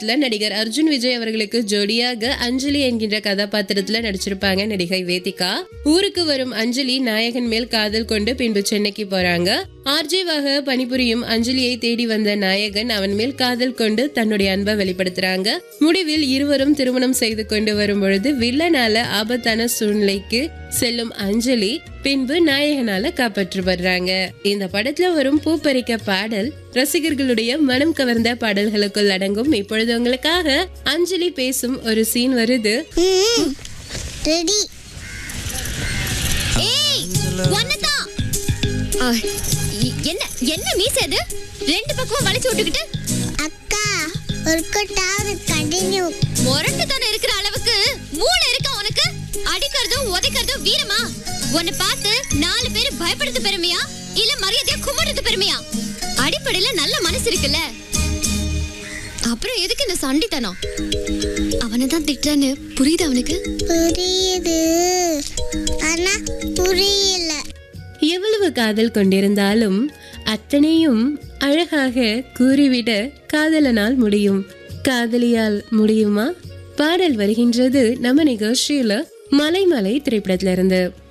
திரைப்படத்துல நடிகர் அர்ஜுன் விஜய் அவர்களுக்கு ஜோடியாக அஞ்சலி என்கின்ற கதாபாத்திரத்துல நடிச்சிருப்பாங்க நடிகை வேதிகா ஊருக்கு வரும் அஞ்சலி நாயகன் மேல் காதல் கொண்டு பின்பு சென்னைக்கு போறாங்க ஆர்ஜேவாக பணிபுரியும் அஞ்சலியை தேடி வந்த நாயகன் அவன் மேல் காதல் கொண்டு தன்னுடைய அன்பை வெளிப்படுத்துறாங்க முடிவில் இருவரும் திருமணம் செய்து கொண்டு வரும் பொழுது வில்லனால ஆபத்தான சூழ்நிலைக்கு செல்லும் அஞ்சலி பின்பு நாயகனால காப்பாற்றப்படுறாங்க இந்த படத்துல வரும் பூப்பறிக்க பாடல் ரசிகர்களுடைய மனம் கவர்ந்த பாடல்களுக்குள் அடங்கும் இப்பொழுது உங்களுக்காக அஞ்சலி பேசும் ஒரு சீன் வருது ரெடி ஏய் ஒன்னதான் ஆ, இ- என்ன என்ன மீச இது ரெண்டு பக்கமும் வளைச்சு விட்டுக்கிட்டு அக்கா ஒரு கொட்டாவது கண்டினியூ முரட்டு தானே இருக்கிற அளவுக்கு மூளை இருக்கா உனக்கு அடிக்கிறதும் உதைக்கிறதும் வீரமா உன்னை பார்த்து நாலு பேர் பயப்படுறது பெருமையா இல்ல மரியாதையா கும்பிடுறது பெருமையா அடிப்படையில நல்ல மனசு இருக்குல்ல அப்புறம் எதுக்கு இந்த சண்டித்தனம் அவனை தான் திட்டுறான்னு புரியுது அவனுக்கு புரியுது ஆனா புரியல எவ்வளவு காதல் கொண்டிருந்தாலும் அத்தனையும் அழகாக கூறிவிட காதலனால் முடியும் காதலியால் முடியுமா பாடல் வருகின்றது நம்ம நிகழ்ச்சியில மலை மலை திரைப்படத்துல இருந்து